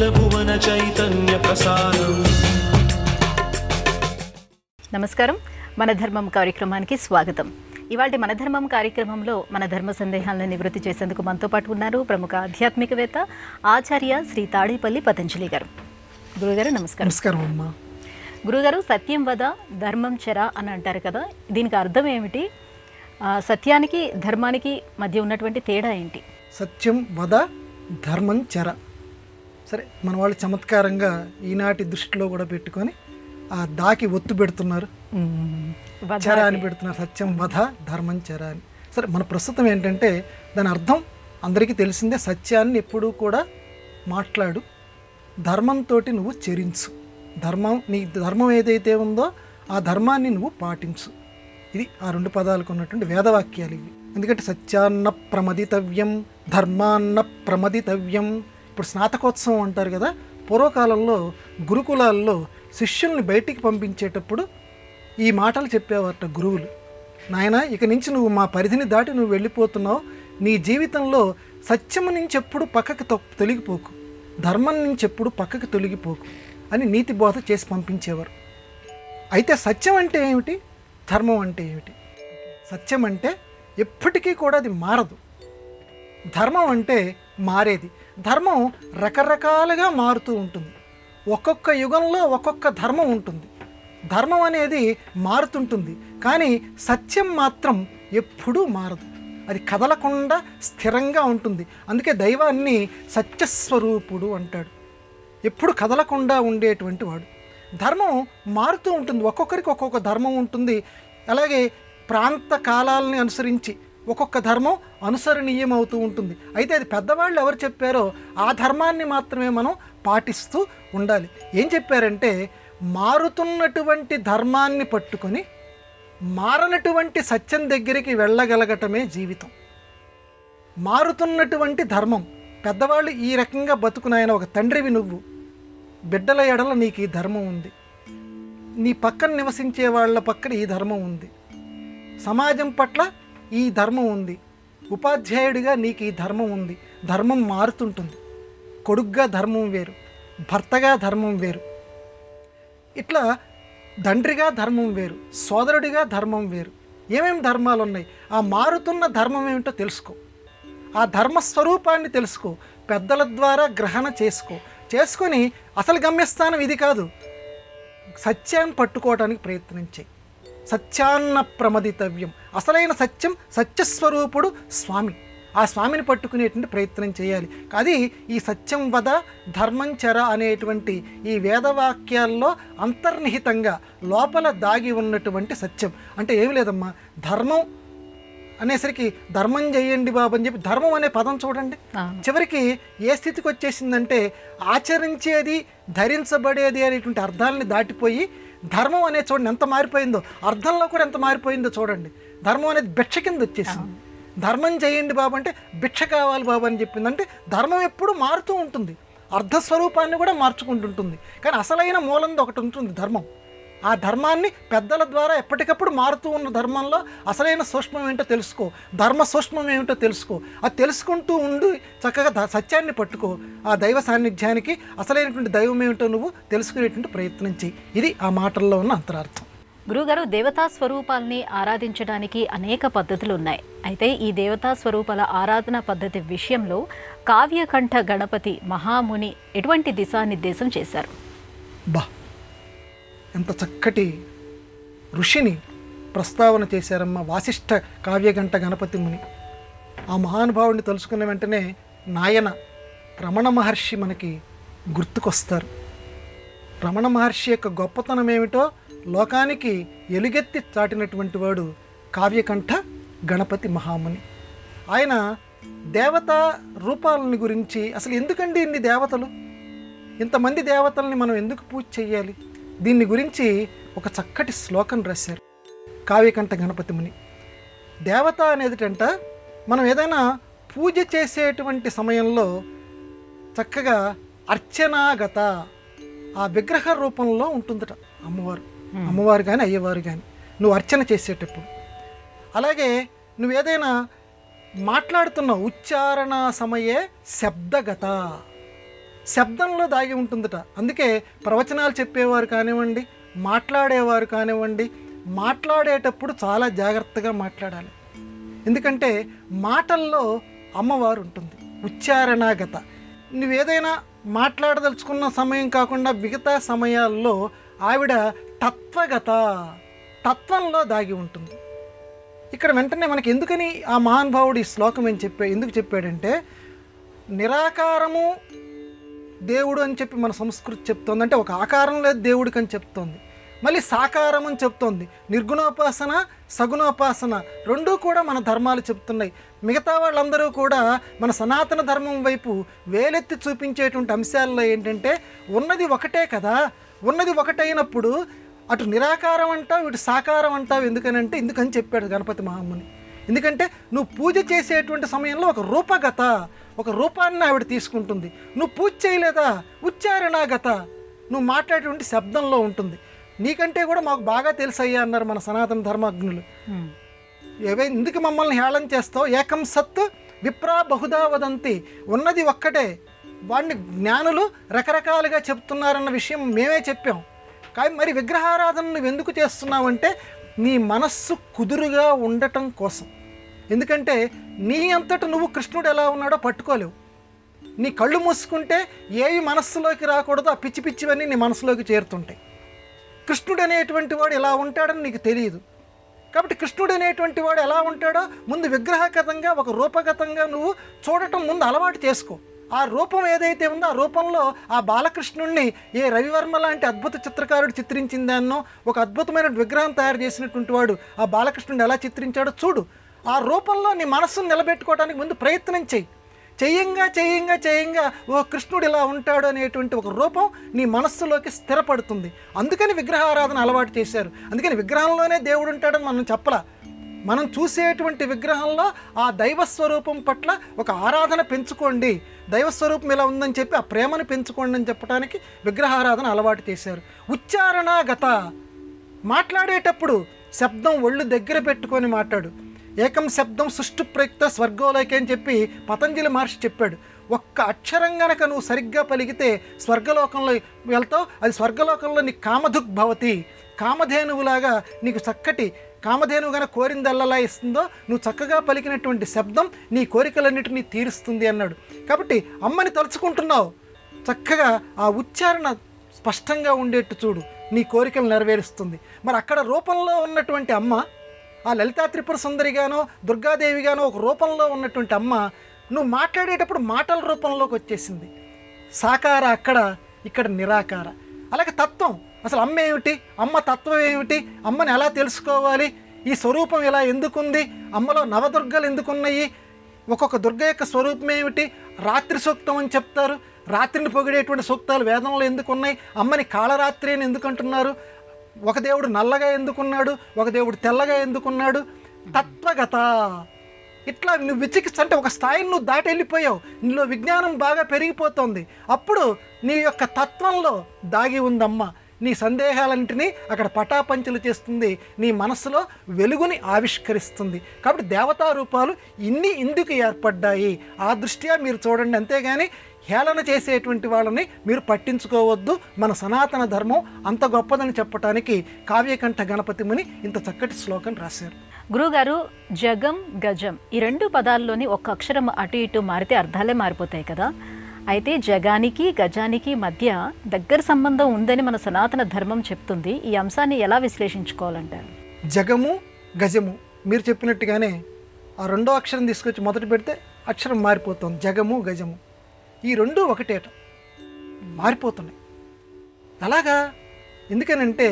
భువన చైతన్య ప్రసారం నమస్కారం మన ధర్మం కార్యక్రమానికి స్వాగతం ఇవాళ మన ధర్మం కార్యక్రమంలో మన ధర్మ సందేహాలను నివృత్తి చేసేందుకు మనతో పాటు ఉన్నారు ప్రముఖ ఆధ్యాత్మికవేత్త ఆచార్య శ్రీ తాడేపల్లి పతంజలి గారు గురుగారు నమస్కారం నమస్కారం అమ్మా గురుగారు సత్యం వద ధర్మం చెర అని అంటారు కదా దీనికి అర్థం ఏమిటి ఆ, సత్యానికి ధర్మానికి మధ్య ఉన్నటువంటి తేడా ఏంటి సత్యం వద ధర్మం చెర సరే మన వాళ్ళు చమత్కారంగా ఈనాటి దృష్టిలో కూడా పెట్టుకొని ఆ దాకి ఒత్తు పెడుతున్నారు వద చెర అని పెడుతున్నారు సత్యం వధ ధర్మం చెర అని సరే మన ప్రస్తుతం ఏంటంటే దాని అర్థం అందరికీ తెలిసిందే సత్యాన్ని ఎప్పుడూ కూడా మాట్లాడు ధర్మంతో నువ్వు చెరించు ధర్మం నీ ధర్మం ఏదైతే ఉందో ఆ ధర్మాన్ని నువ్వు పాటించు ఇది ఆ రెండు పదాలకు ఉన్నటువంటి వేదవాక్యాలు ఇవి ఎందుకంటే సత్యాన్న ప్రమదితవ్యం ధర్మాన్న ప్రమదితవ్యం ఇప్పుడు స్నాతకోత్సవం అంటారు కదా పూర్వకాలంలో గురుకులాల్లో శిష్యుల్ని బయటికి పంపించేటప్పుడు ఈ మాటలు చెప్పేవారట గురువులు నాయన ఇక నుంచి నువ్వు మా పరిధిని దాటి నువ్వు వెళ్ళిపోతున్నావు నీ జీవితంలో సత్యము నుంచి ఎప్పుడు పక్కకి తొ- తొలగిపోకు ధర్మం నుంచి ఎప్పుడు పక్కకి తొలగిపోకు అని నీతి బోధ చేసి పంపించేవారు అయితే సత్యం అంటే ఏమిటి ధర్మం అంటే ఏమిటి సత్యం అంటే ఎప్పటికీ కూడా అది మారదు ధర్మం అంటే మారేది ధర్మం రకరకాలుగా మారుతూ ఉంటుంది ఒక్కొక్క యుగంలో ఒక్కొక్క ధర్మం ఉంటుంది ధర్మం అనేది మారుతుంటుంది కానీ సత్యం మాత్రం ఎప్పుడూ మారదు అది కదలకుండా స్థిరంగా ఉంటుంది అందుకే దైవాన్ని సత్యస్వరూపుడు అంటాడు ఎప్పుడు కదలకుండా ఉండేటువంటి వాడు ధర్మం మారుతూ ఉంటుంది ఒక్కొక్కరికి ఒక్కొక్క ధర్మం ఉంటుంది అలాగే ప్రాంత కాలాలని అనుసరించి ఒక్కొక్క ధర్మం అనుసరణీయం అవుతూ ఉంటుంది అయితే అది పెద్దవాళ్ళు ఎవరు చెప్పారో ఆ ధర్మాన్ని మాత్రమే మనం పాటిస్తూ ఉండాలి ఏం చెప్పారంటే మారుతున్నటువంటి ధర్మాన్ని పట్టుకొని మారనటువంటి సత్యం దగ్గరికి వెళ్ళగలగటమే జీవితం మారుతున్నటువంటి ధర్మం పెద్దవాళ్ళు ఈ రకంగా బతుకునాయన ఒక తండ్రివి నువ్వు బిడ్డల ఎడల నీకు ఈ ధర్మం ఉంది నీ పక్కన నివసించే వాళ్ళ పక్కన ఈ ధర్మం ఉంది సమాజం పట్ల ఈ ధర్మం ఉంది ఉపాధ్యాయుడిగా నీకు ఈ ధర్మం ఉంది ధర్మం మారుతుంటుంది కొడుగ్గా ధర్మం వేరు భర్తగా ధర్మం వేరు ఇట్లా తండ్రిగా ధర్మం వేరు సోదరుడిగా ధర్మం వేరు ఏమేమి ధర్మాలు ఉన్నాయి ఆ మారుతున్న ధర్మం ఏమిటో తెలుసుకో ఆ ధర్మస్వరూపాన్ని తెలుసుకో పెద్దల ద్వారా గ్రహణ చేసుకో చేసుకొని అసలు గమ్యస్థానం ఇది కాదు సత్యాన్ని పట్టుకోవడానికి ప్రయత్నం చేయి సత్యాన్న ప్రమదితవ్యం అసలైన సత్యం సత్యస్వరూపుడు స్వామి ఆ స్వామిని పట్టుకునేటువంటి ప్రయత్నం చేయాలి అది ఈ సత్యం వద ధర్మం చెర అనేటువంటి ఈ వేదవాక్యాల్లో అంతర్నిహితంగా లోపల దాగి ఉన్నటువంటి సత్యం అంటే ఏమి లేదమ్మా ధర్మం అనేసరికి ధర్మం చేయండి బాబు అని చెప్పి ధర్మం అనే పదం చూడండి ఆ. చివరికి ఏ స్థితికి వచ్చేసిందంటే ఆచరించేది ధరించబడేది అనేటువంటి అర్థాలని దాటిపోయి ధర్మం అనే చూడండి ఎంత మారిపోయిందో అర్థంలో కూడా ఎంత మారిపోయిందో చూడండి ధర్మం అనేది భిక్ష కింద వచ్చేసింది ధర్మం చేయండి బాబు అంటే భిక్ష కావాలి బాబు అని చెప్పింది అంటే ధర్మం ఎప్పుడు మారుతూ ఉంటుంది అర్ధస్వరూపాన్ని కూడా మార్చుకుంటుంటుంది కానీ అసలైన మూలంది ఒకటి ఉంటుంది ధర్మం ఆ ధర్మాన్ని పెద్దల ద్వారా ఎప్పటికప్పుడు మారుతూ ఉన్న ధర్మంలో అసలైన సూక్ష్మం ఏంటో తెలుసుకో ధర్మ సూక్ష్మం ఏమిటో తెలుసుకో అది తెలుసుకుంటూ ఉండి చక్కగా ద- సత్యాన్ని పట్టుకో ఆ దైవ సాన్నిధ్యానికి అసలైనటువంటి దైవం ఏమిటో నువ్వు తెలుసుకునేటువంటి ప్రయత్నం చెయ్యి ఇది ఆ మాటల్లో ఉన్న అంతరార్థం గురుగారు దేవతా స్వరూపాల్ని ఆరాధించడానికి అనేక పద్ధతులు ఉన్నాయి అయితే ఈ దేవతా స్వరూపాల ఆరాధన పద్ధతి విషయంలో కావ్యకంఠ గణపతి మహాముని ఎటువంటి దిశానిర్దేశం చేశారు బా ఎంత చక్కటి ఋషిని ప్రస్తావన చేశారమ్మ వాసిష్ఠ కావ్యగంట గణపతి ముని ఆ మహానుభావుడిని తలుసుకున్న వెంటనే నాయన రమణ మహర్షి మనకి గుర్తుకొస్తారు రమణ మహర్షి యొక్క గొప్పతనం ఏమిటో లోకానికి ఎలుగెత్తి చాటినటువంటి వాడు కావ్యకంఠ గణపతి మహాముని ఆయన దేవతా రూపాలని గురించి అసలు ఎందుకండి ఇన్ని దేవతలు ఇంతమంది దేవతల్ని మనం ఎందుకు పూజ చేయాలి దీన్ని గురించి ఒక చక్కటి శ్లోకం రాశారు కావ్యకంఠ గణపతి ముని దేవత అనేదిటంట మనం ఏదైనా పూజ చేసేటువంటి సమయంలో చక్కగా అర్చనాగత ఆ విగ్రహ రూపంలో ఉంటుందట అమ్మవారు అమ్మవారు కానీ అయ్యవారు కానీ నువ్వు అర్చన చేసేటప్పుడు అలాగే నువ్వు ఏదైనా మాట్లాడుతున్నావు ఉచ్చారణ సమయే శబ్దగత శబ్దంలో దాగి ఉంటుందట అందుకే ప్రవచనాలు చెప్పేవారు కానివ్వండి మాట్లాడేవారు కానివ్వండి మాట్లాడేటప్పుడు చాలా జాగ్రత్తగా మాట్లాడాలి ఎందుకంటే మాటల్లో అమ్మవారు ఉంటుంది ఉచ్చారణాగత నువ్వేదైనా మాట్లాడదలుచుకున్న సమయం కాకుండా మిగతా సమయాల్లో ఆవిడ తత్వగత తత్వంలో దాగి ఉంటుంది ఇక్కడ వెంటనే మనకి ఎందుకని ఆ మహానుభావుడు ఈ శ్లోకం ఏం చెప్పా ఎందుకు చెప్పాడంటే నిరాకారము దేవుడు అని చెప్పి మన సంస్కృతి చెప్తోంది అంటే ఒక ఆకారం లేదు దేవుడికి అని చెప్తోంది మళ్ళీ సాకారం అని చెప్తోంది నిర్గుణోపాసన సగుణోపాసన రెండూ కూడా మన ధర్మాలు చెప్తున్నాయి మిగతా వాళ్ళందరూ కూడా మన సనాతన ధర్మం వైపు వేలెత్తి చూపించేటువంటి అంశాల్లో ఏంటంటే ఉన్నది ఒకటే కదా ఉన్నది ఒకటైనప్పుడు అటు నిరాకారం అంటావు ఇటు సాకారం అంటావు ఎందుకనంటే ఎందుకని చెప్పాడు గణపతి మహాముని ఎందుకంటే నువ్వు పూజ చేసేటువంటి సమయంలో ఒక రూపగత ఒక రూపాన్ని ఆవిడ తీసుకుంటుంది నువ్వు పూజ చేయలేదా ఉచ్చారణాగత నువ్వు మాట్లాడేటువంటి శబ్దంలో ఉంటుంది నీకంటే కూడా మాకు బాగా తెలుసయ్యా అన్నారు మన సనాతన ధర్మజ్ఞులు ఏవే ఎందుకు మమ్మల్ని హేళన చేస్తావు ఏకం సత్ విప్రా బహుదా వదంతి ఉన్నది ఒక్కటే వాడిని జ్ఞానులు రకరకాలుగా చెప్తున్నారన్న విషయం మేమే చెప్పాం కానీ మరి విగ్రహారాధన నువ్వు ఎందుకు చేస్తున్నావంటే నీ మనస్సు కుదురుగా ఉండటం కోసం ఎందుకంటే నీ అంతట నువ్వు కృష్ణుడు ఎలా ఉన్నాడో పట్టుకోలేవు నీ కళ్ళు మూసుకుంటే ఏవి మనస్సులోకి రాకూడదో ఆ పిచ్చి పిచ్చివన్నీ నీ మనసులోకి చేరుతుంటాయి కృష్ణుడు అనేటువంటి వాడు ఎలా ఉంటాడని నీకు తెలియదు కాబట్టి కృష్ణుడు అనేటువంటి వాడు ఎలా ఉంటాడో ముందు విగ్రహగతంగా ఒక రూపగతంగా నువ్వు చూడటం ముందు అలవాటు చేసుకో ఆ రూపం ఏదైతే ఉందో ఆ రూపంలో ఆ బాలకృష్ణుణ్ణి ఏ రవివర్మ లాంటి అద్భుత చిత్రకారుడు చిత్రించిందాన్నో ఒక అద్భుతమైన విగ్రహం తయారు చేసినటువంటి వాడు ఆ బాలకృష్ణుడిని ఎలా చిత్రించాడో చూడు ఆ రూపంలో నీ మనస్సును నిలబెట్టుకోవడానికి ముందు ప్రయత్నం చెయ్యి చెయ్యంగా చెయ్యంగా చెయ్యంగా ఓ కృష్ణుడు ఇలా ఉంటాడు అనేటువంటి ఒక రూపం నీ మనస్సులోకి స్థిరపడుతుంది అందుకని విగ్రహారాధన అలవాటు చేశారు అందుకని విగ్రహంలోనే దేవుడు ఉంటాడని మనం చెప్పలా మనం చూసేటువంటి విగ్రహంలో ఆ దైవ స్వరూపం పట్ల ఒక ఆరాధన పెంచుకోండి దైవ స్వరూపం ఇలా ఉందని చెప్పి ఆ ప్రేమను పెంచుకోండి అని చెప్పడానికి విగ్రహారాధన అలవాటు చేశారు ఉచ్చారణాగత మాట్లాడేటప్పుడు శబ్దం ఒళ్ళు దగ్గర పెట్టుకొని మాట్లాడు ఏకం శబ్దం సుష్టు ప్రయుక్త స్వర్గోలోకి అని చెప్పి పతంజలి మహర్షి చెప్పాడు ఒక్క అక్షరం గనక నువ్వు సరిగ్గా పలికితే స్వర్గలోకంలో వెళ్తావు అది స్వర్గలోకంలో నీ కామధుక్ భవతి కామధేనువులాగా నీకు చక్కటి కామధేనువు గన కోరిందల్లలా ఇస్తుందో నువ్వు చక్కగా పలికినటువంటి శబ్దం నీ కోరికలన్నిటినీ తీరుస్తుంది అన్నాడు కాబట్టి అమ్మని తలుచుకుంటున్నావు చక్కగా ఆ ఉచ్చారణ స్పష్టంగా ఉండేట్టు చూడు నీ కోరికలు నెరవేరుస్తుంది మరి అక్కడ రూపంలో ఉన్నటువంటి అమ్మ ఆ లలితా త్రిపుర సుందరిగానో దుర్గాదేవిగానో ఒక రూపంలో ఉన్నటువంటి అమ్మ నువ్వు మాట్లాడేటప్పుడు మాటల రూపంలోకి వచ్చేసింది సాకార అక్కడ ఇక్కడ నిరాకార అలాగే తత్వం అసలు అమ్మ ఏమిటి అమ్మ తత్వం ఏమిటి అమ్మని ఎలా తెలుసుకోవాలి ఈ స్వరూపం ఇలా ఎందుకుంది అమ్మలో నవదుర్గలు ఎందుకున్నాయి ఒక్కొక్క దుర్గ యొక్క స్వరూపం ఏమిటి రాత్రి సూక్తం అని చెప్తారు రాత్రిని పొగిడేటువంటి సూక్తాలు వేదంలో ఎందుకున్నాయి అమ్మని కాళరాత్రి అని ఎందుకు అంటున్నారు ఒక దేవుడు నల్లగా ఎందుకున్నాడు ఒక దేవుడు తెల్లగా ఎందుకున్నాడు తత్వగత ఇట్లా నువ్వు విచికిత్స అంటే ఒక స్థాయిని నువ్వు దాటి వెళ్ళిపోయావు నీలో విజ్ఞానం బాగా పెరిగిపోతుంది అప్పుడు నీ యొక్క తత్వంలో దాగి ఉందమ్మ నీ సందేహాలన్నింటినీ అక్కడ పటాపంచలు చేస్తుంది నీ మనసులో వెలుగుని ఆవిష్కరిస్తుంది కాబట్టి దేవతా రూపాలు ఇన్ని ఇందుకు ఏర్పడ్డాయి ఆ దృష్ట్యా మీరు చూడండి అంతేగాని హేళన చేసేటువంటి వాళ్ళని మీరు పట్టించుకోవద్దు మన సనాతన ధర్మం అంత గొప్పదని చెప్పటానికి కావ్యకంఠ గణపతి ముని ఇంత చక్కటి శ్లోకం రాశారు గురుగారు జగం గజం ఈ రెండు పదాల్లోని ఒక్క అక్షరం అటు ఇటు మారితే అర్థాలే మారిపోతాయి కదా అయితే జగానికి గజానికి మధ్య దగ్గర సంబంధం ఉందని మన సనాతన ధర్మం చెప్తుంది ఈ అంశాన్ని ఎలా విశ్లేషించుకోవాలంటారు జగము గజము మీరు చెప్పినట్టుగానే ఆ రెండో అక్షరం తీసుకొచ్చి మొదట పెడితే అక్షరం మారిపోతుంది జగము గజము ఈ రెండు ఒకటేట మారిపోతున్నాయి అలాగా ఎందుకనంటే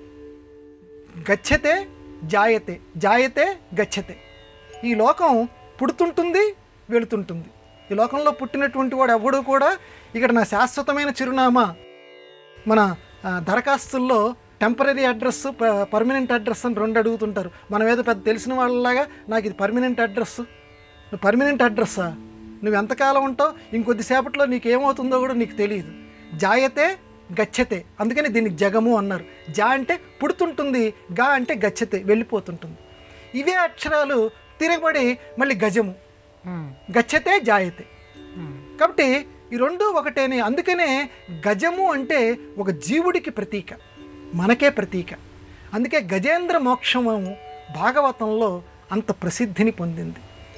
గచ్చతే జాయతే జాయతే గచ్చతే ఈ లోకం పుడుతుంటుంది వెళుతుంటుంది ఈ లోకంలో పుట్టినటువంటి వాడు ఎవడు కూడా ఇక్కడ నా శాశ్వతమైన చిరునామా మన ఆ, దరఖాస్తుల్లో టెంపరీ అడ్రస్ పర్మనెంట్ అడ్రస్ అని రెండు అడుగుతుంటారు మనం ఏదో పెద్ద తెలిసిన వాళ్ళలాగా నాకు ఇది పర్మనెంట్ అడ్రస్ నువ్వు పర్మనెంట్ అడ్రస్సా నువ్వు ఎంతకాలం ఉంటావు ఇంకొద్దిసేపట్లో నీకు ఏమవుతుందో కూడా నీకు తెలియదు జాయతే గచ్చతే అందుకని దీనికి జగము అన్నారు జా అంటే పుడుతుంటుంది గా అంటే గచ్చతే వెళ్ళిపోతుంటుంది ఇవే అక్షరాలు తిరగబడి మళ్ళీ గజము గచ్చతే జాయతే కాబట్టి ఈ రెండు ఒకటేనే అందుకనే గజము అంటే ఒక జీవుడికి ప్రతీక మనకే ప్రతీక అందుకే గజేంద్ర మోక్షము భాగవతంలో అంత ప్రసిద్ధిని పొందింది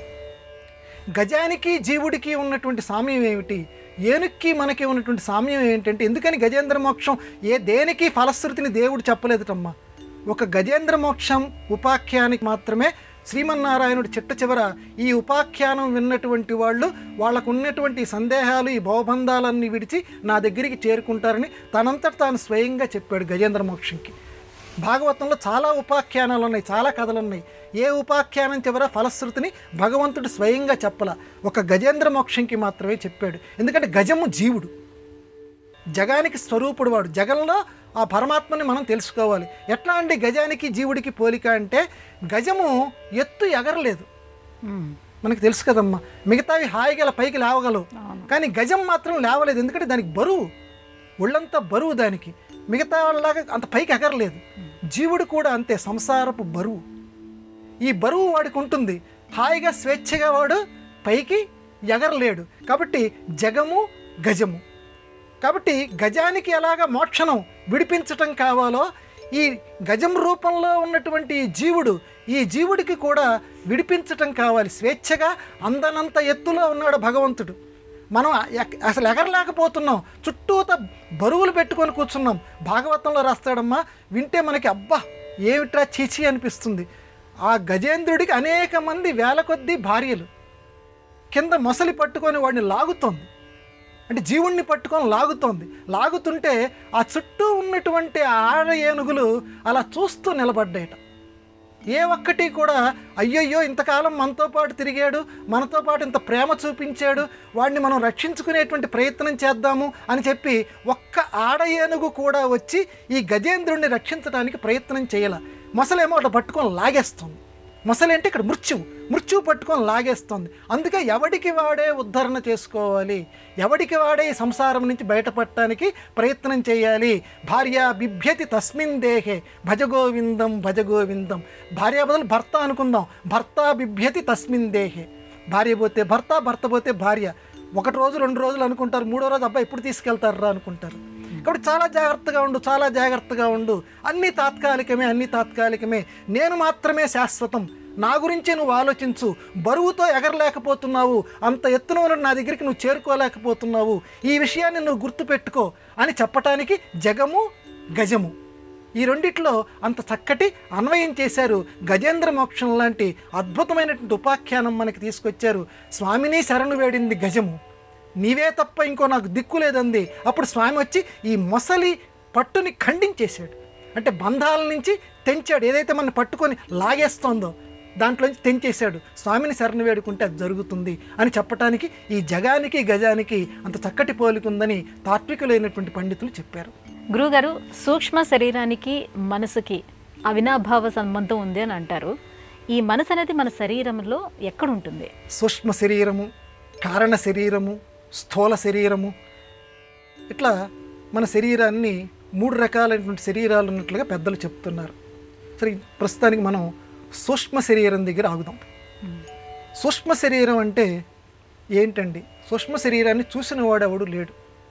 గజానికి జీవుడికి ఉన్నటువంటి సామ్యం ఏమిటి ఏనుక్కి మనకి ఉన్నటువంటి సామ్యం ఏంటంటే ఎందుకని గజేంద్ర మోక్షం ఏ దేనికి ఫలశ్రుతిని దేవుడు చెప్పలేదుటమ్మా ఒక గజేంద్ర మోక్షం ఉపాఖ్యానికి మాత్రమే శ్రీమన్నారాయణుడు చిట్ట చివర ఈ ఉపాఖ్యానం విన్నటువంటి వాళ్ళు వాళ్ళకు ఉన్నటువంటి సందేహాలు ఈ భవబంధాలన్నీ విడిచి నా దగ్గరికి చేరుకుంటారని తనంతట తాను స్వయంగా చెప్పాడు గజేంద్ర మోక్షంకి భాగవతంలో చాలా ఉపాఖ్యానాలు ఉన్నాయి చాలా కథలు ఉన్నాయి ఏ ఉపాఖ్యానం చివర ఫలశ్రుతిని భగవంతుడు స్వయంగా చెప్పల ఒక గజేంద్ర మోక్షంకి మాత్రమే చెప్పాడు ఎందుకంటే గజము జీవుడు జగానికి స్వరూపుడు వాడు జగంలో ఆ పరమాత్మని మనం తెలుసుకోవాలి ఎట్లా అండి గజానికి జీవుడికి పోలిక అంటే గజము ఎత్తు ఎగరలేదు మ్మ్. మనకు తెలుసు కదమ్మా మిగతావి హాయిగా ఇలా పైకి లేవగలవు కానీ గజం మాత్రం లేవలేదు ఎందుకంటే దానికి బరువు ఒళ్ళంతా బరువు దానికి మిగతా వాళ్ళలాగా అంత పైకి ఎగరలేదు జీవుడు కూడా అంతే సంసారపు బరువు ఈ బరువు వాడికి ఉంటుంది హాయిగా స్వేచ్ఛగా వాడు పైకి ఎగరలేడు కాబట్టి జగము గజము కాబట్టి గజానికి ఎలాగ మోక్షణం విడిపించటం కావాలో ఈ గజం రూపంలో ఉన్నటువంటి ఈ జీవుడు ఈ జీవుడికి కూడా విడిపించటం కావాలి స్వేచ్ఛగా అందనంత ఎత్తులో ఉన్నాడు భగవంతుడు మనం ఎక్- అసలు ఎగరలేకపోతున్నాం చుట్టూత బరువులు పెట్టుకొని కూర్చున్నాం భాగవతంలో రాస్తాడమ్మా వింటే మనకి అబ్బా ఏమిట్రా చీచి అనిపిస్తుంది ఆ గజేంద్రుడికి అనేక మంది వేల కొద్దీ భార్యలు కింద మొసలి పట్టుకొని వాడిని లాగుతోంది అంటే జీవుణ్ణి పట్టుకొని లాగుతోంది లాగుతుంటే ఆ చుట్టూ ఉన్నటువంటి ఆ ఆడ ఏనుగులు అలా చూస్తూ నిలబడ్డాయట ఏ ఒక్కటి కూడా అయ్యయ్యో ఇంతకాలం మనతో పాటు తిరిగాడు మనతో పాటు ఇంత ప్రేమ చూపించాడు వాడిని మనం రక్షించుకునేటువంటి ప్రయత్నం చేద్దాము అని చెప్పి ఒక్క ఆడ ఏనుగు కూడా వచ్చి ఈ గజేంద్రుణ్ణి రక్షించడానికి ప్రయత్నం చేయాల మొసలేమో అట్లా పట్టుకొని లాగేస్తుంది మొసలి అంటే ఇక్కడ మృత్యువు మృత్యువు పట్టుకొని లాగేస్తుంది అందుకే ఎవడికి వాడే ఉద్ధరణ చేసుకోవాలి ఎవడికి వాడే ఈ సంసారం నుంచి బయటపడటానికి ప్రయత్నం చేయాలి భార్య బిభ్యతి తస్మిన్ దేహే భజగోవిందం భజగోవిందం భార్య బదులు భర్త అనుకుందాం భర్త బిభ్యతి తస్మిన్ దేహే భార్య పోతే భర్త భర్త పోతే భార్య ఒకటి రోజు రెండు రోజులు అనుకుంటారు మూడో రోజు అబ్బాయి ఎప్పుడు తీసుకెళ్తారా అనుకుంటారు కాబట్టి చాలా జాగ్రత్తగా ఉండు చాలా జాగ్రత్తగా ఉండు అన్నీ తాత్కాలికమే అన్నీ తాత్కాలికమే నేను మాత్రమే శాశ్వతం నా గురించే నువ్వు ఆలోచించు బరువుతో ఎగరలేకపోతున్నావు అంత ఎత్తున ఉన్న నా దగ్గరికి నువ్వు చేరుకోలేకపోతున్నావు ఈ విషయాన్ని నువ్వు గుర్తుపెట్టుకో అని చెప్పటానికి జగము గజము ఈ రెండిట్లో అంత చక్కటి అన్వయం చేశారు గజేంద్ర మోక్షం లాంటి అద్భుతమైనటువంటి ఉపాఖ్యానం మనకి తీసుకొచ్చారు స్వామిని శరణు వేడింది గజము నీవే తప్ప ఇంకో నాకు దిక్కు లేదంది అప్పుడు స్వామి వచ్చి ఈ మొసలి పట్టుని ఖండించేశాడు అంటే బంధాల నుంచి తెంచాడు ఏదైతే మన పట్టుకొని లాగేస్తోందో దాంట్లోంచి తెంచేశాడు స్వామిని శరణు వేడుకుంటే అది జరుగుతుంది అని చెప్పటానికి ఈ జగానికి గజానికి అంత చక్కటి పోలికుందని తాత్వికులైనటువంటి పండితులు చెప్పారు గురుగారు సూక్ష్మ శరీరానికి మనసుకి అవినాభావ సంబంధం ఉంది అని అంటారు ఈ మనసు అనేది మన శరీరంలో ఎక్కడ ఉంటుంది సూక్ష్మ శరీరము కారణ శరీరము స్థూల శరీరము ఇట్లా మన శరీరాన్ని మూడు రకాలైనటువంటి శరీరాలు ఉన్నట్లుగా పెద్దలు చెప్తున్నారు సరే ప్రస్తుతానికి మనం సూక్ష్మ శరీరం దగ్గర ఆగుదాం సూక్ష్మ శరీరం అంటే ఏంటండి సూక్ష్మ శరీరాన్ని చూసిన వాడు ఎవడు లేడు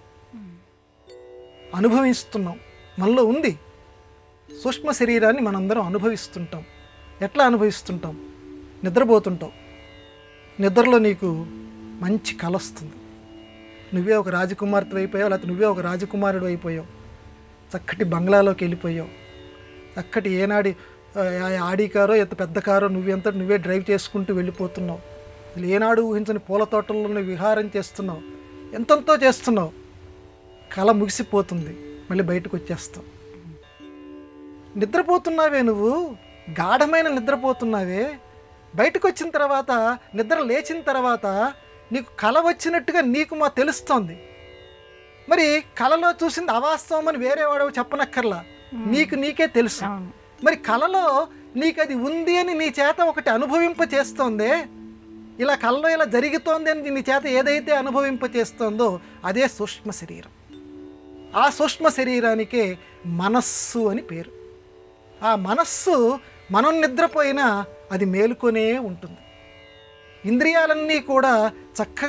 అనుభవిస్తున్నాం మనలో ఉంది సూక్ష్మ శరీరాన్ని మనందరం అనుభవిస్తుంటాం ఎట్లా అనుభవిస్తుంటాం నిద్రపోతుంటాం నిద్రలో నీకు మంచి కల వస్తుంది నువ్వే ఒక రాజకుమార్తె అయిపోయావు లేకపోతే నువ్వే ఒక రాజకుమారుడు అయిపోయావు చక్కటి బంగ్లాలోకి వెళ్ళిపోయావు చక్కటి ఏనాడి ఆ, ఆడి కారో ఎంత పెద్ద కారో నువ్వెంత నువ్వే డ్రైవ్ చేసుకుంటూ వెళ్ళిపోతున్నావు అసలు ఏనాడు ఊహించని పూల తోటల్లో నువ్వు విహారం చేస్తున్నావు ఎంతెంతో చేస్తున్నావు కళ ముగిసిపోతుంది మళ్ళీ బయటకు వచ్చేస్తావు నిద్రపోతున్నావే నువ్వు గాఢమైన నిద్రపోతున్నావే బయటకు వచ్చిన తర్వాత నిద్ర లేచిన తర్వాత నీకు కళ వచ్చినట్టుగా నీకు మా తెలుస్తోంది మరి కళలో చూసింది అవాస్తవం అని వేరే వాడు చెప్పనక్కర్లా నీకు నీకే తెలుసు అవును. మరి కళలో నీకు అది ఉంది అని నీ చేత ఒకటి అనుభవింప చేస్తోందే ఇలా కళలో ఇలా జరుగుతోంది అని నీ చేత ఏదైతే అనుభవింప చేస్తోందో అదే సూక్ష్మ శరీరం ఆ సూక్ష్మ శరీరానికే మనస్సు అని పేరు ఆ మనస్సు మనం నిద్రపోయినా అది మేలుకొనే ఉంటుంది ఇంద్రియాలన్నీ కూడా చక్కగా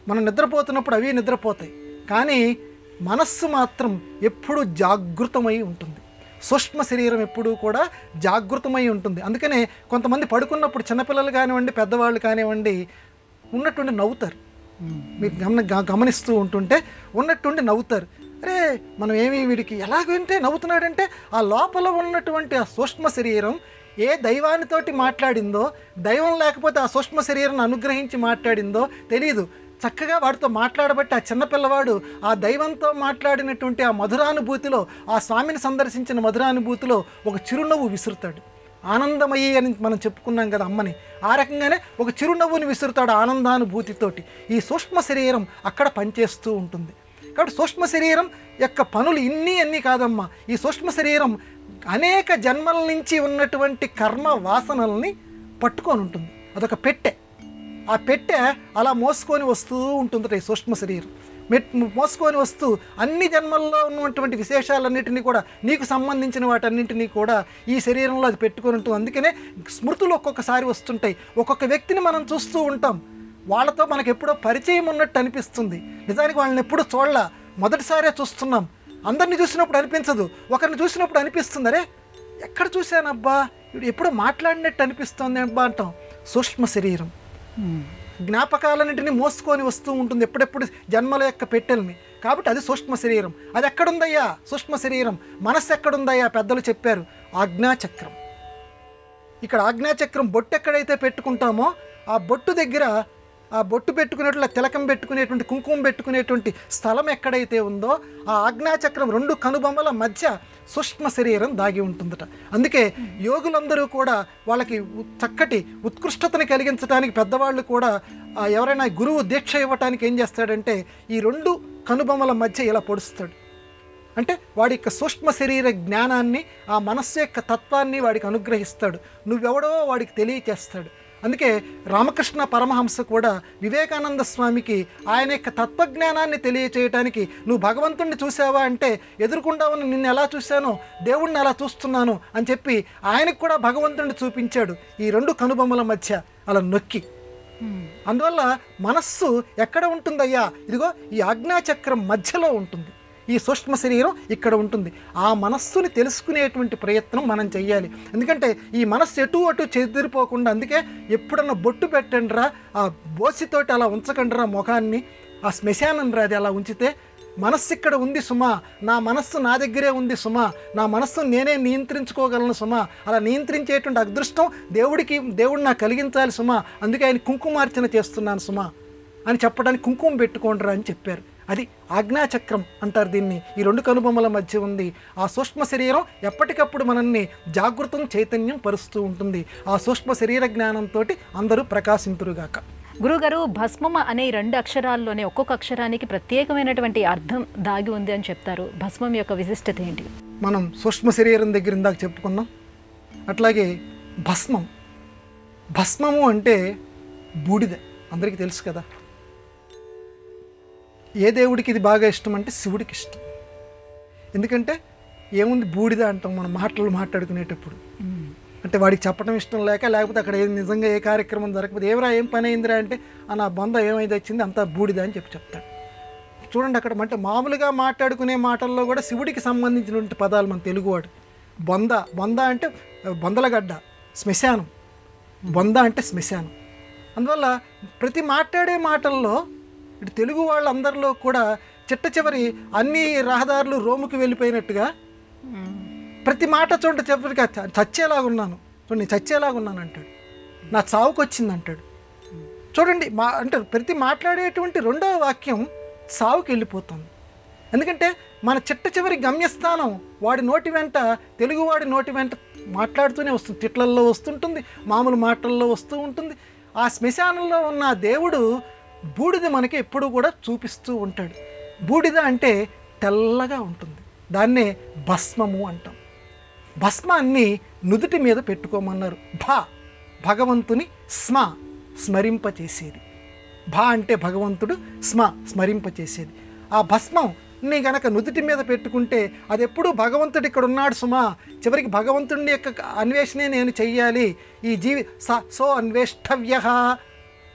మనం నిద్రపోతున్నప్పుడు అవి నిద్రపోతాయి కానీ మనస్సు మాత్రం ఎప్పుడూ జాగృతమై ఉంటుంది సూక్ష్మ శరీరం ఎప్పుడూ కూడా జాగృతమై ఉంటుంది అందుకనే కొంతమంది పడుకున్నప్పుడు చిన్నపిల్లలు కానివ్వండి పెద్దవాళ్ళు కానివ్వండి ఉన్నట్టుండి నవ్వుతారు మీరు గమన గ- గమనిస్తూ ఉంటుంటే ఉన్నట్టుండి నవ్వుతారు అరే మనం ఏమి వీడికి ఎలాగంటే నవ్వుతున్నాడంటే ఆ లోపల ఉన్నటువంటి ఆ సూక్ష్మ శరీరం ఏ దైవానితోటి మాట్లాడిందో దైవం లేకపోతే ఆ సూక్ష్మ శరీరం అనుగ్రహించి మాట్లాడిందో తెలియదు చక్కగా వాడితో మాట్లాడబట్టి ఆ చిన్నపిల్లవాడు ఆ దైవంతో మాట్లాడినటువంటి ఆ మధురానుభూతిలో ఆ స్వామిని సందర్శించిన మధురానుభూతిలో ఒక చిరునవ్వు విసురుతాడు ఆనందమయ్యి అని మనం చెప్పుకున్నాం కదా అమ్మని ఆ రకంగానే ఒక చిరునవ్వుని విసురుతాడు ఆనందానుభూతితోటి ఈ సూక్ష్మ శరీరం అక్కడ పనిచేస్తూ ఉంటుంది కాబట్టి సూక్ష్మ శరీరం యొక్క పనులు ఇన్ని అన్ని కాదమ్మా ఈ సూక్ష్మ శరీరం అనేక జన్మల నుంచి ఉన్నటువంటి కర్మ వాసనల్ని పట్టుకొని ఉంటుంది అదొక పెట్టె ఆ పెట్టె అలా మోసుకొని వస్తూ ఉంటుందట ఈ సూక్ష్మ శరీరం మెట్ మోసుకొని వస్తూ అన్ని జన్మల్లో ఉన్నటువంటి విశేషాలన్నింటినీ కూడా నీకు సంబంధించిన వాటన్నింటినీ కూడా ఈ శరీరంలో అది పెట్టుకొని ఉంటుంది అందుకనే స్మృతులు ఒక్కొక్కసారి వస్తుంటాయి ఒక్కొక్క వ్యక్తిని మనం చూస్తూ ఉంటాం వాళ్ళతో మనకు ఎప్పుడో పరిచయం ఉన్నట్టు అనిపిస్తుంది నిజానికి వాళ్ళని ఎప్పుడూ చూడలా మొదటిసారే చూస్తున్నాం అందరిని చూసినప్పుడు అనిపించదు ఒకరిని చూసినప్పుడు అనిపిస్తుంది అరే ఎక్కడ చూశానబ్బా ఇప్పుడు ఎప్పుడో మాట్లాడినట్టు అనిపిస్తుంది అబ్బా అంటాం సూక్ష్మ శరీరం జ్ఞాపకాలన్నింటినీ మోసుకొని వస్తూ ఉంటుంది ఎప్పుడెప్పుడు జన్మల యొక్క పెట్టెల్ని కాబట్టి అది సూక్ష్మ శరీరం అది ఎక్కడుందయ్యా సూక్ష్మ శరీరం మనస్సు ఎక్కడుందయ్యా పెద్దలు చెప్పారు ఆజ్ఞాచక్రం ఇక్కడ ఆజ్ఞాచక్రం బొట్టు ఎక్కడైతే పెట్టుకుంటామో ఆ బొట్టు దగ్గర ఆ బొట్టు పెట్టుకునేట్ల తిలకం పెట్టుకునేటువంటి కుంకుమ పెట్టుకునేటువంటి స్థలం ఎక్కడైతే ఉందో ఆ ఆజ్ఞాచక్రం రెండు కనుబొమ్మల మధ్య సూక్ష్మ శరీరం దాగి ఉంటుందట అందుకే యోగులందరూ కూడా వాళ్ళకి ఉ- చక్కటి ఉత్కృష్టతని కలిగించడానికి పెద్దవాళ్ళు కూడా ఆ, ఎవరైనా గురువు దీక్ష ఇవ్వటానికి ఏం చేస్తాడంటే ఈ రెండు కనుబొమ్మల మధ్య ఇలా పొడుస్తాడు అంటే వాడి యొక్క సూక్ష్మ శరీర జ్ఞానాన్ని ఆ మనస్సు యొక్క తత్వాన్ని వాడికి అనుగ్రహిస్తాడు నువ్వెవడో వాడికి తెలియచేస్తాడు అందుకే రామకృష్ణ పరమహంస కూడా వివేకానంద స్వామికి ఆయన యొక్క తత్వజ్ఞానాన్ని తెలియచేయటానికి నువ్వు భగవంతుణ్ణి చూసావా అంటే ఎదురుకుండా ఉన్న నిన్ను ఎలా చూశానో దేవుణ్ణి ఎలా చూస్తున్నాను అని చెప్పి ఆయనకు కూడా భగవంతుణ్ణి చూపించాడు ఈ రెండు కనుబొమ్మల మధ్య అలా నొక్కి అందువల్ల మనస్సు ఎక్కడ ఉంటుందయ్యా ఇదిగో ఈ ఆజ్ఞాచక్రం మధ్యలో ఉంటుంది ఈ సూక్ష్మ శరీరం ఇక్కడ ఉంటుంది ఆ మనస్సుని తెలుసుకునేటువంటి ప్రయత్నం మనం చెయ్యాలి ఎందుకంటే ఈ మనస్సు ఎటు అటు చెదిరిపోకుండా అందుకే ఎప్పుడన్నా బొట్టు పెట్టండిరా ఆ బోసితోటి అలా ఉంచకండిరా ముఖాన్ని ఆ శ్మశానం రా అది అలా ఉంచితే మనస్సు ఇక్కడ ఉంది సుమా నా మనస్సు నా దగ్గరే ఉంది సుమా నా మనస్సు నేనే నియంత్రించుకోగలను సుమా అలా నియంత్రించేటువంటి అదృష్టం దేవుడికి దేవుడు నాకు కలిగించాలి సుమా అందుకే ఆయన కుంకుమార్చన చేస్తున్నాను సుమా అని చెప్పడానికి కుంకుమ పెట్టుకోండిరా అని చెప్పారు అది ఆజ్ఞాచక్రం అంటారు దీన్ని ఈ రెండు కనుబొమ్మల మధ్య ఉంది ఆ సూక్ష్మ శరీరం ఎప్పటికప్పుడు మనల్ని జాగృతం చైతన్యం పరుస్తూ ఉంటుంది ఆ సూక్ష్మ శరీర జ్ఞానంతో అందరూ ప్రకాశింతురుగాక గురుగారు భస్మం అనే ఈ రెండు అక్షరాల్లోనే ఒక్కొక్క అక్షరానికి ప్రత్యేకమైనటువంటి అర్థం దాగి ఉంది అని చెప్తారు భస్మం యొక్క విశిష్టత ఏంటి మనం సూక్ష్మ శరీరం దగ్గర ఇందాక చెప్పుకున్నాం అట్లాగే భస్మం భస్మము అంటే బూడిద అందరికీ తెలుసు కదా ఏ దేవుడికి ఇది బాగా ఇష్టం అంటే శివుడికి ఇష్టం ఎందుకంటే ఏముంది బూడిద అంటాం మనం మాటలు మాట్లాడుకునేటప్పుడు అంటే వాడికి చెప్పడం ఇష్టం లేక లేకపోతే అక్కడ ఏం నిజంగా ఏ కార్యక్రమం జరగకపోతే ఏమరా ఏం పని అయిందిరా అంటే ఆ నా బొంద ఏమైంది వచ్చింది అంతా బూడిద అని చెప్పి చెప్తాడు చూడండి అక్కడ అంటే మామూలుగా మాట్లాడుకునే మాటల్లో కూడా శివుడికి సంబంధించినటువంటి పదాలు మన తెలుగువాడు బొంద బొంద అంటే బొందలగడ్డ శ్మశానం బొంద అంటే శ్మశానం అందువల్ల ప్రతి మాట్లాడే మాటల్లో ఇటు తెలుగు వాళ్ళందరిలో కూడా చిట్ట చివరి అన్ని రహదారులు రోముకి వెళ్ళిపోయినట్టుగా ప్రతి మాట చూడండి చివరిగా చ- చచ్చేలాగా ఉన్నాను చూడండి చచ్చేలాగా ఉన్నాను అంటాడు నా చావుకు వచ్చింది అంటాడు చూడండి మా అంటే ప్రతి మాట్లాడేటువంటి రెండవ వాక్యం సావుకి వెళ్ళిపోతుంది ఎందుకంటే మన చిట్ట చివరి గమ్యస్థానం వాడి నోటి వెంట తెలుగువాడి నోటి వెంట మాట్లాడుతూనే వస్తుంది తిట్లల్లో వస్తుంటుంది మామూలు మాటల్లో వస్తూ ఉంటుంది ఆ శ్మశానంలో ఉన్న ఆ దేవుడు బూడిద మనకి ఎప్పుడు కూడా చూపిస్తూ ఉంటాడు బూడిద అంటే తెల్లగా ఉంటుంది దాన్నే భస్మము అంటాం భస్మాన్ని నుదుటి మీద పెట్టుకోమన్నారు భా భగవంతుని స్మ స్మరింపచేసేది భా అంటే భగవంతుడు స్మ స్మరింపచేసేది ఆ భస్మం నీ గనక నుదుటి మీద పెట్టుకుంటే అది ఎప్పుడు భగవంతుడు ఇక్కడ ఉన్నాడు సుమా చివరికి భగవంతుడి యొక్క అన్వేషణే నేను చెయ్యాలి ఈ జీవి స సో అన్వేష్టవ్య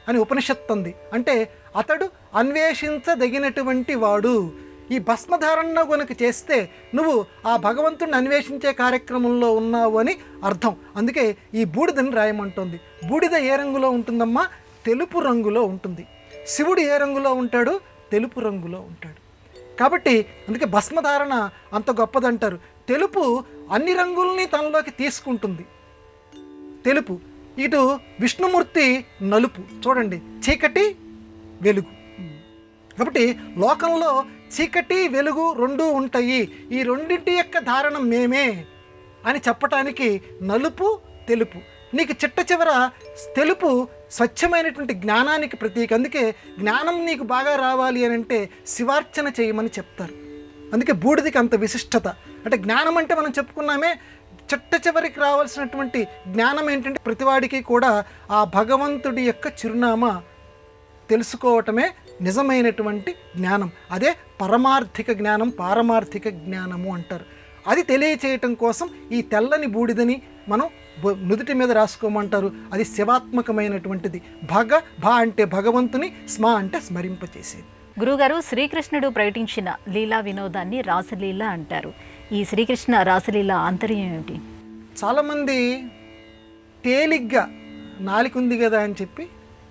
అని ఉపనిషత్తు ఉంది అంటే అతడు అన్వేషించదగినటువంటి వాడు ఈ భస్మధారణ గనుక చేస్తే నువ్వు ఆ భగవంతుడిని అన్వేషించే కార్యక్రమంలో ఉన్నావు అని అర్థం అందుకే ఈ బూడిదని రాయమంటుంది బూడిద ఏ రంగులో ఉంటుందమ్మా తెలుపు రంగులో ఉంటుంది శివుడు ఏ రంగులో ఉంటాడు తెలుపు రంగులో ఉంటాడు కాబట్టి అందుకే భస్మధారణ అంత గొప్పదంటారు తెలుపు అన్ని రంగుల్ని తనలోకి తీసుకుంటుంది తెలుపు ఇటు విష్ణుమూర్తి నలుపు చూడండి చీకటి వెలుగు కాబట్టి లోకంలో చీకటి వెలుగు రెండు ఉంటాయి ఈ రెండింటి యొక్క ధారణం మేమే అని చెప్పటానికి నలుపు తెలుపు నీకు చిట్ట చివర తెలుపు స్వచ్ఛమైనటువంటి జ్ఞానానికి ప్రతీక అందుకే జ్ఞానం నీకు బాగా రావాలి అని అంటే శివార్చన చేయమని చెప్తారు అందుకే బూడిదికి అంత విశిష్టత అంటే జ్ఞానం అంటే మనం చెప్పుకున్నామే చిట్ట చివరికి రావాల్సినటువంటి జ్ఞానం ఏంటంటే ప్రతివాడికి కూడా ఆ భగవంతుడి యొక్క చిరునామా తెలుసుకోవటమే నిజమైనటువంటి జ్ఞానం అదే పరమార్థిక జ్ఞానం పారమార్థిక జ్ఞానము అంటారు అది తెలియచేయటం కోసం ఈ తెల్లని బూడిదని మనం బు- నుదుటి మీద రాసుకోమంటారు అది శివాత్మకమైనటువంటిది భగ భ అంటే భగవంతుని స్మ అంటే స్మరింపచేసేది గురుగారు శ్రీకృష్ణుడు ప్రకటించిన లీలా వినోదాన్ని రాసలీల అంటారు ఈ శ్రీకృష్ణ రాసలీల ఆంతర్యం ఏమిటి చాలామంది తేలిగ్గా నాలికుంది కదా అని చెప్పి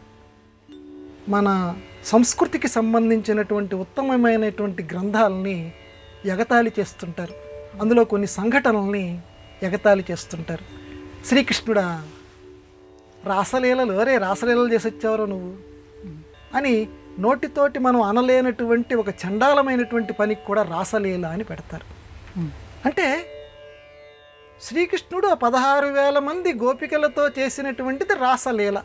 మన సంస్కృతికి సంబంధించినటువంటి ఉత్తమమైనటువంటి గ్రంథాలని ఎగతాళి చేస్తుంటారు అందులో కొన్ని సంఘటనల్ని ఎగతాళి చేస్తుంటారు శ్రీకృష్ణుడా రాసలీలలు అరే రాసలీలలు చేసి వచ్చావరా నువ్వు అని నోటితోటి మనం అనలేనటువంటి ఒక చండాలమైనటువంటి పనికి కూడా రాసలీల అని పెడతారు అంటే శ్రీకృష్ణుడు ఆ పదహారు వేల మంది గోపికలతో చేసినటువంటిది రాసలీల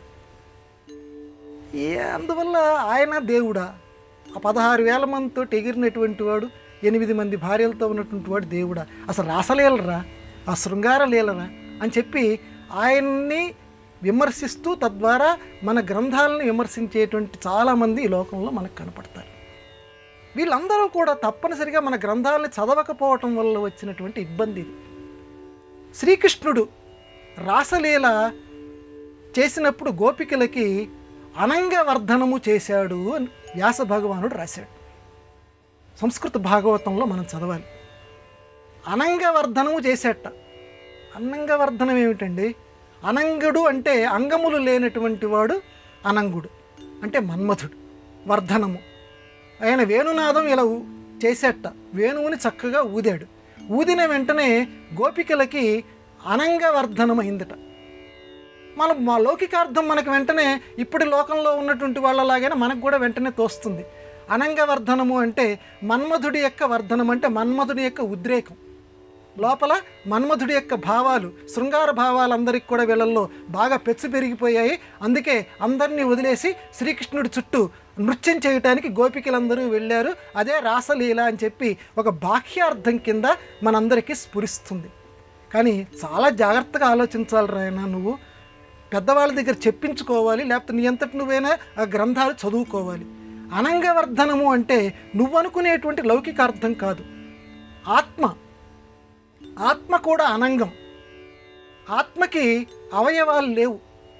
ఏ అందువల్ల ఆయన దేవుడా ఆ పదహారు వేల మందితో ఎగిరినటువంటి వాడు ఎనిమిది మంది భార్యలతో ఉన్నటువంటి వాడు దేవుడా అసలు రాసలీలరా ఆ శృంగార లీలరా అని చెప్పి ఆయన్ని విమర్శిస్తూ తద్వారా మన గ్రంథాలను విమర్శించేటువంటి చాలామంది ఈ లోకంలో మనకు కనపడతారు వీళ్ళందరూ కూడా తప్పనిసరిగా మన గ్రంథాలను చదవకపోవటం వల్ల వచ్చినటువంటి ఇబ్బంది ఇది శ్రీకృష్ణుడు రాసలీల చేసినప్పుడు గోపికలకి అనంగవర్ధనము చేశాడు అని వ్యాస భగవానుడు రాశాడు సంస్కృత భాగవతంలో మనం చదవాలి అనంగవర్ధనము చేసేట అనంగవర్ధనం ఏమిటండి అనంగుడు అంటే అంగములు లేనటువంటి వాడు అనంగుడు అంటే మన్మథుడు వర్ధనము ఆయన వేణునాదం ఇలా ఊ- చేసేట వేణువుని చక్కగా ఊదాడు ఊదిన వెంటనే గోపికలకి అనంగవర్ధనం అయిందట మనం మా లౌకికార్థం మనకు వెంటనే ఇప్పటి లోకంలో ఉన్నటువంటి వాళ్ళలాగానే మనకు కూడా వెంటనే తోస్తుంది అనంగవర్ధనము అంటే మన్మధుడి యొక్క వర్ధనం అంటే మన్మధుడి యొక్క ఉద్రేకం లోపల మన్మధుడి యొక్క భావాలు శృంగార భావాలు అందరికి కూడా వీళ్ళల్లో బాగా పెచ్చు పెరిగిపోయాయి అందుకే అందరినీ వదిలేసి శ్రీకృష్ణుడి చుట్టూ నృత్యం చేయటానికి గోపికలందరూ వెళ్ళారు అదే రాసలీల అని చెప్పి ఒక బాహ్యార్థం కింద మనందరికీ స్ఫురిస్తుంది కానీ చాలా జాగ్రత్తగా ఆలోచించాలి రాయన నువ్వు పెద్దవాళ్ళ దగ్గర చెప్పించుకోవాలి లేకపోతే నీ అంతటి నువ్వైనా ఆ గ్రంథాలు చదువుకోవాలి అనంగవర్ధనము అంటే నువ్వు అనుకునేటువంటి లౌకిక అర్థం కాదు ఆత్మ ఆత్మ కూడా అనంగం ఆత్మకి అవయవాలు లేవు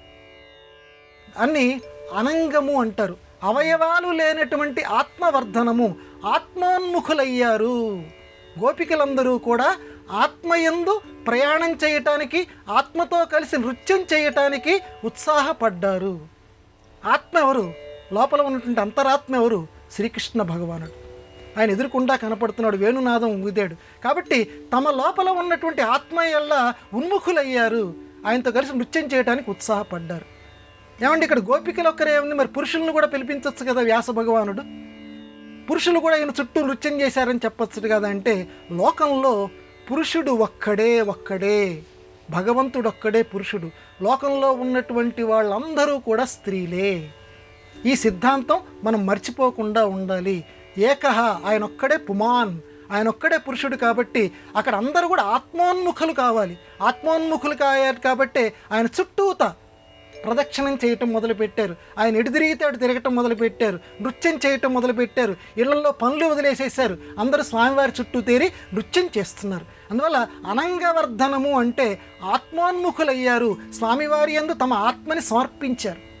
అన్ని అనంగము అంటారు అవయవాలు లేనటువంటి ఆత్మవర్ధనము ఆత్మోన్ముఖులయ్యారు గోపికలందరూ కూడా ఆత్మయందు ప్రయాణం చేయటానికి ఆత్మతో కలిసి నృత్యం చేయటానికి ఉత్సాహపడ్డారు ఆత్మ ఎవరు లోపల ఉన్నటువంటి అంతరాత్మ ఎవరు శ్రీకృష్ణ భగవానుడు ఆయన ఎదురుకుండా కనపడుతున్నాడు వేణునాదం ఊదాడు కాబట్టి తమ లోపల ఉన్నటువంటి ఆత్మ ఎల్ల ఉన్ముఖులయ్యారు ఆయనతో కలిసి నృత్యం చేయడానికి ఉత్సాహపడ్డారు ఏమండి ఇక్కడ గోపికలు ఒక్కరే ఉంది మరి పురుషులను కూడా పిలిపించవచ్చు కదా వ్యాస భగవానుడు పురుషులు కూడా ఈయన చుట్టూ నృత్యం చేశారని చెప్పచ్చు కదా అంటే లోకంలో పురుషుడు ఒక్కడే ఒక్కడే భగవంతుడు ఒక్కడే పురుషుడు లోకంలో ఉన్నటువంటి వాళ్ళందరూ కూడా స్త్రీలే ఈ సిద్ధాంతం మనం మర్చిపోకుండా ఉండాలి ఏకహ ఆయన ఒక్కడే పుమాన్ ఆయన ఒక్కడే పురుషుడు కాబట్టి అక్కడ అందరూ కూడా ఆత్మోన్ముఖులు కావాలి ఆత్మోన్ముఖులు కాయారు కాబట్టి ఆయన చుట్టూత ప్రదక్షిణం చేయటం మొదలుపెట్టారు ఆయన ఎటు తిరిగితే అటు తిరగటం మొదలుపెట్టారు నృత్యం చేయటం మొదలుపెట్టారు ఇళ్లలో పనులు వదిలేసేసారు అందరూ స్వామివారి చుట్టూ తేరి నృత్యం చేస్తున్నారు అందువల్ల అనంగవర్ధనము అంటే ఆత్మోన్ముఖులయ్యారు స్వామివారి యందు తమ ఆత్మని సమర్పించారు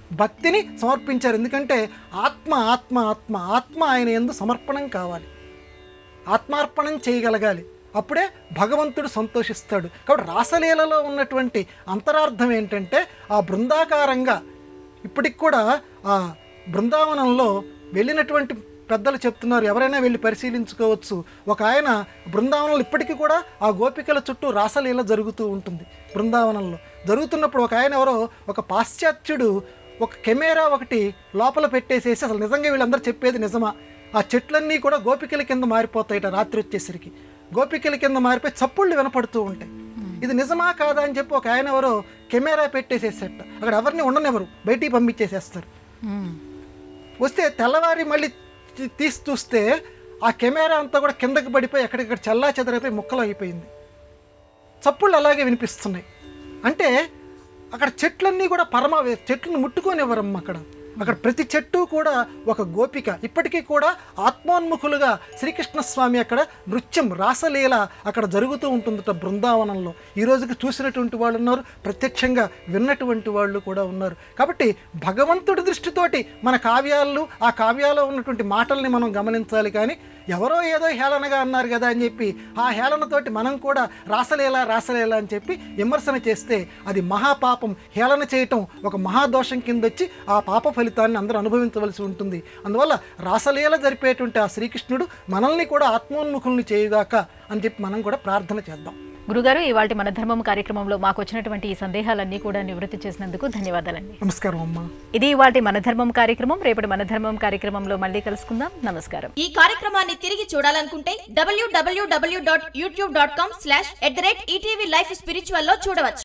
భక్తిని సమర్పించారు ఎందుకంటే ఆత్మ ఆత్మ ఆత్మ ఆత్మ ఆయన ఎందు సమర్పణం కావాలి ఆత్మార్పణం చేయగలగాలి అప్పుడే భగవంతుడు సంతోషిస్తాడు కాబట్టి రాసలీలలో ఉన్నటువంటి అంతరార్థం ఏంటంటే ఆ బృందాకారంగా ఇప్పటికి కూడా ఆ బృందావనంలో వెళ్ళినటువంటి పెద్దలు చెప్తున్నారు ఎవరైనా వెళ్ళి పరిశీలించుకోవచ్చు ఒక ఆయన బృందావనంలో ఇప్పటికీ కూడా ఆ గోపికల చుట్టూ రాసలీల జరుగుతూ ఉంటుంది బృందావనంలో జరుగుతున్నప్పుడు ఒక ఆయన ఎవరో ఒక పాశ్చాత్యుడు ఒక కెమెరా ఒకటి లోపల పెట్టేసేసి అసలు నిజంగా వీళ్ళందరూ చెప్పేది నిజమా ఆ చెట్లన్నీ కూడా గోపికల కింద మారిపోతాయిట రాత్రి వచ్చేసరికి గోపికల కింద మారిపోయి చప్పుళ్ళు వినపడుతూ ఉంటాయి ఇది నిజమా కాదా అని చెప్పి ఒక ఆయన ఎవరో కెమెరా పెట్టేసేసేట అక్కడ ఎవరిని ఉండనివ్వరు బయటికి పంపించేసేస్తారు మ్మ్. వస్తే తెల్లవారి మళ్ళీ తీ- తీసి చూస్తే ఆ కెమెరా అంతా కూడా కిందకి పడిపోయి ఎక్కడిక్కడ చల్లా చెదరైపోయి ముక్కలు అయిపోయింది చప్పుళ్ళు అలాగే వినిపిస్తున్నాయి అంటే అక్కడ చెట్లన్నీ కూడా పరమ చెట్లను ముట్టుకోనివ్వరమ్మ అక్కడ అక్కడ ప్రతి చెట్టు కూడా ఒక గోపిక ఇప్పటికీ కూడా ఆత్మోన్ముఖులుగా శ్రీకృష్ణ స్వామి అక్కడ నృత్యం రాసలీల అక్కడ జరుగుతూ ఉంటుందట బృందావనంలో ఈ రోజుకి చూసినటువంటి వాళ్ళు ఉన్నారు ప్రత్యక్షంగా విన్నటువంటి వాళ్ళు కూడా ఉన్నారు కాబట్టి భగవంతుడి దృష్టితోటి మన కావ్యాలు ఆ కావ్యాల్లో ఉన్నటువంటి మాటల్ని మనం గమనించాలి కానీ ఎవరో ఏదో హేళనగా అన్నారు కదా అని చెప్పి ఆ హేళనతోటి మనం కూడా రాసలేల రాసలేల అని చెప్పి విమర్శన చేస్తే అది మహాపాపం హేళన చేయటం ఒక మహాదోషం కింద వచ్చి ఆ పాప ఫలితాన్ని అందరూ అనుభవించవలసి ఉంటుంది అందువల్ల రాసలీల జరిపేటువంటి ఆ శ్రీకృష్ణుడు మనల్ని కూడా ఆత్మోన్ముఖుల్ని చేయుగాక అని చెప్పి మనం కూడా ప్రార్థన చేద్దాం గురుగారు ఇవాళ మన ధర్మం కార్యక్రమంలో మాకు వచ్చినటువంటి ఈ సందేహాలన్నీ కూడా నివృత్తి చేసినందుకు ధన్యవాదాలండి నమస్కారం అమ్మా ఇది ఇవాళ మన ధర్మం కార్యక్రమం రేపటి మన ధర్మం కార్యక్రమంలో మళ్ళీ కలుసుకుందాం నమస్కారం ఈ కార్యక్రమాన్ని తిరిగి చూడాలనుకుంటే W W W dot YouTube dot com slash at the rate ETV life spiritual లో చూడవచ్చు